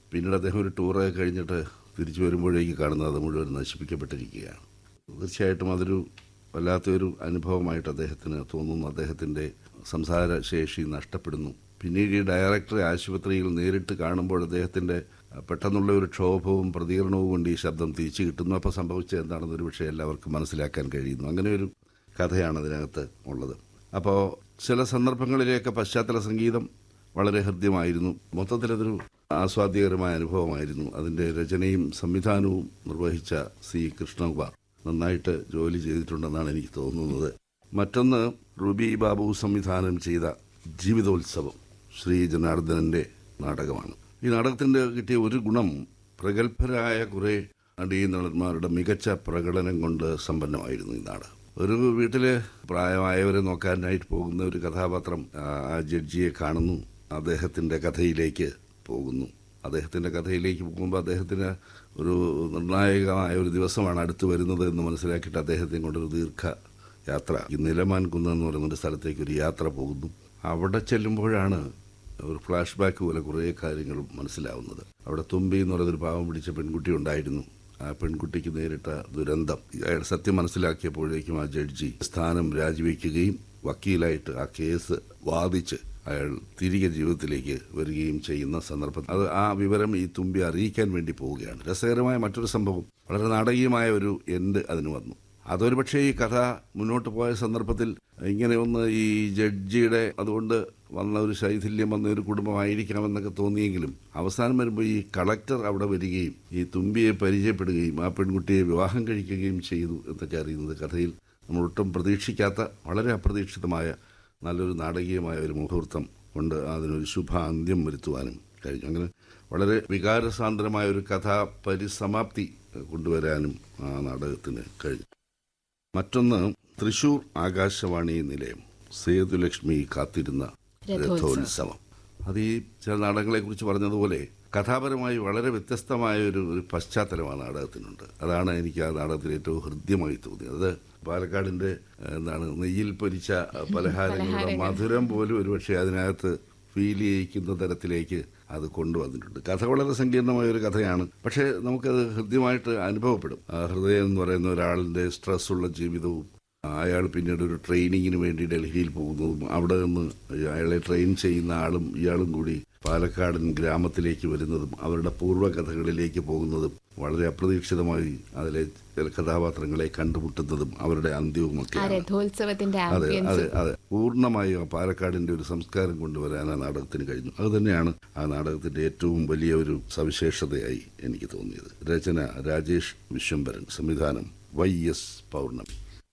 പിന്നീട് അദ്ദേഹം ഒരു ടൂറൊക്കെ കഴിഞ്ഞിട്ട് തിരിച്ചു വരുമ്പോഴേക്ക് കാണുന്നത് അത് മുഴുവൻ നശിപ്പിക്കപ്പെട്ടിരിക്കുകയാണ് തീർച്ചയായിട്ടും അതൊരു വല്ലാത്തൊരു അനുഭവമായിട്ട് അദ്ദേഹത്തിന് തോന്നുന്നു അദ്ദേഹത്തിൻ്റെ സംസാര ശേഷി നഷ്ടപ്പെടുന്നു പിന്നീട് ഈ ഡയറക്ടറെ ആശുപത്രിയിൽ നേരിട്ട് കാണുമ്പോൾ അദ്ദേഹത്തിൻ്റെ പെട്ടെന്നുള്ള ഒരു ക്ഷോഭവും പ്രതികരണവും കൊണ്ട് ഈ ശബ്ദം തിരിച്ചു കിട്ടുന്നു അപ്പോൾ സംഭവിച്ചത് എന്താണെന്ന് ഒരു പക്ഷേ എല്ലാവർക്കും മനസ്സിലാക്കാൻ കഴിയുന്നു അങ്ങനെ ഒരു കഥയാണ് അതിനകത്ത് ഉള്ളത് അപ്പോൾ ചില സന്ദർഭങ്ങളിലേക്ക് പശ്ചാത്തല സംഗീതം വളരെ ഹൃദ്യമായിരുന്നു മൊത്തത്തിലതൊരു ആസ്വാദ്യകരമായ അനുഭവമായിരുന്നു അതിൻ്റെ രചനയും സംവിധാനവും നിർവഹിച്ച സി കൃഷ്ണകുമാർ നന്നായിട്ട് ജോലി ചെയ്തിട്ടുണ്ടെന്നാണ് എനിക്ക് തോന്നുന്നത് മറ്റൊന്ന് റുബി ബാബു സംവിധാനം ചെയ്ത ജീവിതോത്സവം ശ്രീ ജനാർദ്ദനന്റെ നാടകമാണ് ഈ നാടകത്തിന്റെ കിട്ടിയ ഒരു ഗുണം പ്രഗത്ഭരായ കുറെ നടീനടന്മാരുടെ മികച്ച പ്രകടനം കൊണ്ട് സമ്പന്നമായിരുന്നു ഈ നാടകം ഒരു വീട്ടില് പ്രായമായവരെ നോക്കാനായിട്ട് പോകുന്ന ഒരു കഥാപാത്രം ആ ആ ജഡ്ജിയെ കാണുന്നു അദ്ദേഹത്തിന്റെ കഥയിലേക്ക് പോകുന്നു അദ്ദേഹത്തിന്റെ കഥയിലേക്ക് പോകുമ്പോൾ അദ്ദേഹത്തിന് ഒരു നിർണായകമായ ഒരു ദിവസമാണ് അടുത്ത് വരുന്നത് എന്ന് മനസ്സിലാക്കിയിട്ട് അദ്ദേഹത്തെ കൊണ്ടൊരു ദീർഘ യാത്ര ഈ നിലമാൻ കുന്ന് എന്ന് പറയുന്ന ഒരു സ്ഥലത്തേക്ക് ഒരു യാത്ര പോകുന്നു അവിടെ ചെല്ലുമ്പോഴാണ് ഒരു ഫ്ലാഷ് ബാക്ക് പോലെ കുറേ കാര്യങ്ങൾ മനസ്സിലാവുന്നത് അവിടെ തുമ്പി എന്ന് പറയുന്നൊരു പാവം പിടിച്ച പെൺകുട്ടി ഉണ്ടായിരുന്നു ആ പെൺകുട്ടിക്ക് നേരിട്ട ദുരന്തം അയാൾ സത്യം മനസ്സിലാക്കിയപ്പോഴേക്കും ആ ജഡ്ജി സ്ഥാനം രാജിവെക്കുകയും വക്കീലായിട്ട് ആ കേസ് വാദിച്ച് അയാൾ തിരികെ ജീവിതത്തിലേക്ക് വരികയും ചെയ്യുന്ന സന്ദർഭം അത് ആ വിവരം ഈ തുമ്പി അറിയിക്കാൻ വേണ്ടി പോവുകയാണ് രസകരമായ മറ്റൊരു സംഭവം വളരെ നാടകീയമായ ഒരു എൻഡ് അതിന് വന്നു അതൊരു പക്ഷേ ഈ കഥ മുന്നോട്ട് പോയ സന്ദർഭത്തിൽ ഇങ്ങനെ ഒന്ന് ഈ ജഡ്ജിയുടെ അതുകൊണ്ട് വന്ന ഒരു ശൈഥില്യം വന്ന ഒരു കുടുംബമായിരിക്കാമെന്നൊക്കെ തോന്നിയെങ്കിലും അവസാനം വരുമ്പോൾ ഈ കളക്ടർ അവിടെ വരികയും ഈ തുമ്പിയെ പരിചയപ്പെടുകയും ആ പെൺകുട്ടിയെ വിവാഹം കഴിക്കുകയും ചെയ്തു എന്നൊക്കെ അറിയുന്നത് കഥയിൽ നമ്മൾ ഒട്ടും പ്രതീക്ഷിക്കാത്ത വളരെ അപ്രതീക്ഷിതമായ നല്ലൊരു നാടകീയമായ ഒരു മുഹൂർത്തം കൊണ്ട് അതിനൊരു ശുഭ അന്ത്യം വരുത്തുവാനും കഴിഞ്ഞു അങ്ങനെ വളരെ വികാരസാന്ദ്രമായ ഒരു കഥാ പരിസമാപ്തി കൊണ്ടുവരാനും ആ നാടകത്തിന് കഴിഞ്ഞു മറ്റൊന്ന് തൃശൂർ ആകാശവാണി നിലയം സേതുലക്ഷ്മി കാത്തിരുന്ന രഥോത്സവം അത് ഈ ചില നാടകങ്ങളെ കുറിച്ച് പറഞ്ഞതുപോലെ കഥാപരമായി വളരെ വ്യത്യസ്തമായ ഒരു ഒരു പശ്ചാത്തലമാണ് നാടകത്തിനുണ്ട് അതാണ് എനിക്ക് ആ നാടകത്തിൽ ഏറ്റവും ഹൃദ്യമായി തോന്നിയത് അത് പാലക്കാടിന്റെ ഏഹ്, എന്താണ് നെയ്യിൽ പൊരിച്ച പലഹാരങ്ങളുടെ മധുരം പോലും ഒരുപക്ഷെ അതിനകത്ത് ഫീൽ ചെയ്യിക്കുന്ന തരത്തിലേക്ക് അത് കൊണ്ടുവന്നിട്ടുണ്ട് കഥ വളരെ സങ്കീർണമായ ഒരു കഥയാണ് പക്ഷേ നമുക്കത് ഹൃദ്യമായിട്ട് അനുഭവപ്പെടും ആ ഹൃദയം എന്ന് പറയുന്ന ഒരാളിന്റെ സ്ട്രെസ്സുള്ള ജീവിതവും അയാൾ പിന്നീട് ഒരു ട്രെയിനിങ്ങിന് വേണ്ടി ഡൽഹിയിൽ പോകുന്നതും അവിടെ നിന്ന് അയാളെ ട്രെയിൻ ചെയ്യുന്ന ആളും ഇയാളും കൂടി പാലക്കാടൻ ഗ്രാമത്തിലേക്ക് വരുന്നതും അവരുടെ പൂർവ്വകഥകളിലേക്ക് പോകുന്നതും വളരെ അപ്രതീക്ഷിതമായി അതിലെ ചില കഥാപാത്രങ്ങളെ കണ്ടുമുട്ടുന്നതും അവരുടെ ആ അന്ത്യവുമൊക്കെയാണ് രഥോത്സവത്തിന്റെ അതെ ആംബിയൻസ് അതെ അതെ പൂർണ്ണമായും ആ പാലക്കാടിന്റെ ഒരു സംസ്കാരം കൊണ്ടുവരാൻ ആ നാടകത്തിന് കഴിഞ്ഞു അത് തന്നെയാണ് ആ നാടകത്തിന്റെ ഏറ്റവും വലിയ ഒരു സവിശേഷതയായി എനിക്ക് തോന്നിയത് രചന രാജേഷ് വിശ്വംഭരൻ സംവിധാനം വൈ എസ് പൗർണമി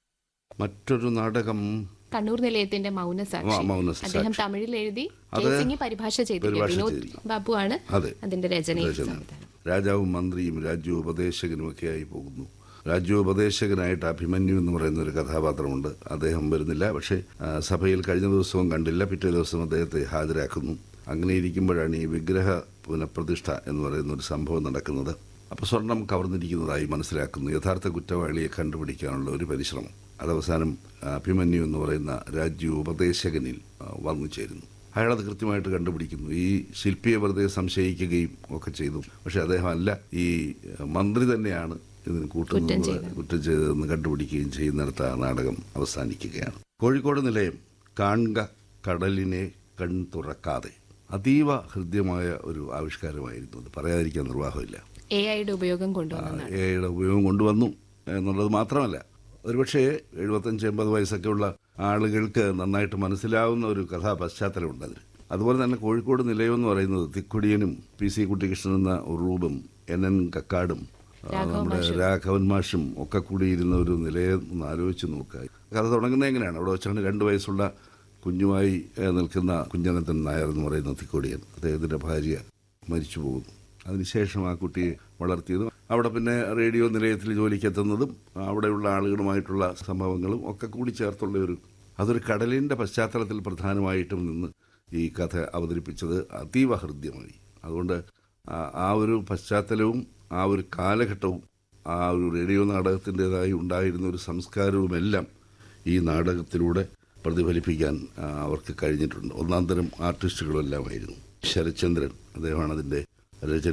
മറ്റൊരു നാടകം കണ്ണൂർ നിലയത്തിന്റെ മൗനസാക്ഷി ആ, മൗനസാക്ഷി. അദ്ദേഹം തമിഴിൽ എഴുതി അത് കേസിംഗ് പരിഭാഷ ചെയ്തിരിക്കുക പരിഭാഷ വിനോദ് ചെയ്തിരിക്കുന്നു. ബാബു ആണ് അതെ. അതിന്റെ രചനയും രചന സംവിധാനം. രാജാവും മന്ത്രിയും രാജ്യോപദേശകനും ഒക്കെയായി പോകുന്നു രാജ്യോപദേശകനായിട്ട് അഭിമന്യു എന്ന് പറയുന്ന ഒരു കഥാപാത്രമുണ്ട് അദ്ദേഹം വരുന്നില്ല പക്ഷേ ആ, സഭയിൽ കഴിഞ്ഞ ദിവസവും കണ്ടില്ല പിറ്റേ ദിവസം അദ്ദേഹത്തെ ഹാജരാക്കുന്നു അങ്ങനെ ഇരിക്കുമ്പോഴാണ് ഈ വിഗ്രഹ പുനഃപ്രതിഷ്ഠ എന്ന് പറയുന്ന ഒരു സംഭവം നടക്കുന്നത് അപ്പോൾ സ്വർണം കവർന്നിരിക്കുന്നതായി മനസ്സിലാക്കുന്നു യഥാർത്ഥ കുറ്റവാളിയെ കണ്ടുപിടിക്കാനുള്ള ഒരു പരിശ്രമം അതവസാനം അഭിമന്യു എന്ന് പറയുന്ന രാജ്യോപദേശകനിൽ ആ, വന്നു ചേരുന്നു അയാളത് കൃത്യമായിട്ട് കണ്ടുപിടിക്കുന്നു ഈ ശില്പിയെ വെറുതെ സംശയിക്കുകയും ഒക്കെ ചെയ്തു പക്ഷെ അദ്ദേഹം അല്ല ഈ മന്ത്രി തന്നെയാണ് ഇതിന് കൂട്ടുന്നത് കുറ്റം ചെയ്തതെന്ന് കണ്ടുപിടിക്കുകയും ചെയ്യുന്നിടത്ത് ആ നാടകം അവസാനിക്കുകയാണ് കോഴിക്കോട് നിലയം കാണുക കടലിനെ കൺ തുറക്കാതെ അതീവ ഹൃദ്യമായ ഒരു ആവിഷ്കാരമായിരുന്നു അത് പറയാതിരിക്കാൻ നിർവാഹമില്ല എ ഐയുടെ ഉപയോഗം കൊണ്ടുവന്നതാണ് എയുടെ ഉപയോഗം കൊണ്ടുവന്നു എന്നുള്ളത് മാത്രമല്ല ഒരുപക്ഷെ എഴുപത്തഞ്ച് എൺപത് വയസ്സൊക്കെ ഉള്ള ആളുകൾക്ക് നന്നായിട്ട് മനസ്സിലാവുന്ന ഒരു കഥാ പശ്ചാത്തലമുണ്ട് അതിന് അതുപോലെ തന്നെ കോഴിക്കോട് നിലയം എന്ന് പറയുന്നത് തിക്കുടിയനും പി സി കുട്ടികൃഷ്ണൻ എന്ന ഉറൂബും എൻ എൻ കക്കാടും ആ, നമ്മുടെ രാഘവൻ മാഷും ഒക്കെ കൂടിയിരുന്ന ഒരു നിലയം ഒന്ന് ആലോചിച്ച് നോക്കുക കഥ തുടങ്ങുന്നത് എങ്ങനെയാണ് അവിടെ വെച്ചാണ് രണ്ട് വയസ്സുള്ള കുഞ്ഞുമായി ഏഹ്, നിൽക്കുന്ന കുഞ്ഞനന്തൻ നായർ എന്ന് പറയുന്ന തിക്കോടിയൻ അദ്ദേഹത്തിന്റെ ഭാര്യ മരിച്ചു പോകുന്നു അതിനുശേഷം ആ കുട്ടിയെ വളർത്തിയതും അവിടെ പിന്നെ റേഡിയോ നിലയത്തിൽ ജോലിക്കെത്തുന്നതും അവിടെയുള്ള ആളുകളുമായിട്ടുള്ള സംഭവങ്ങളും ഒക്കെ കൂടി ചേർത്തുള്ള ഒരു അതൊരു കടലിന്റെ പശ്ചാത്തലത്തിൽ പ്രധാനമായിട്ടും നിന്ന് ഈ കഥ അവതരിപ്പിച്ചത് അതീവ ഹൃദ്യമായി അതുകൊണ്ട് ആ- ആ ഒരു പശ്ചാത്തലവും ആ ഒരു കാലഘട്ടവും ആ ഒരു റേഡിയോ നാടകത്തിൻ്റെതായി ഉണ്ടായിരുന്ന ഒരു സംസ്കാരവുമെല്ലാം ഈ നാടകത്തിലൂടെ പ്രതിഫലിപ്പിക്കാൻ ആ, അവർക്ക് കഴിഞ്ഞിട്ടുണ്ട് ഒന്നാം തരം ആർട്ടിസ്റ്റുകളെല്ലാമായിരുന്നു ശരത്ചന്ദ്രൻ അദ്ദേഹമാണ് അതിൻ്റെ രചന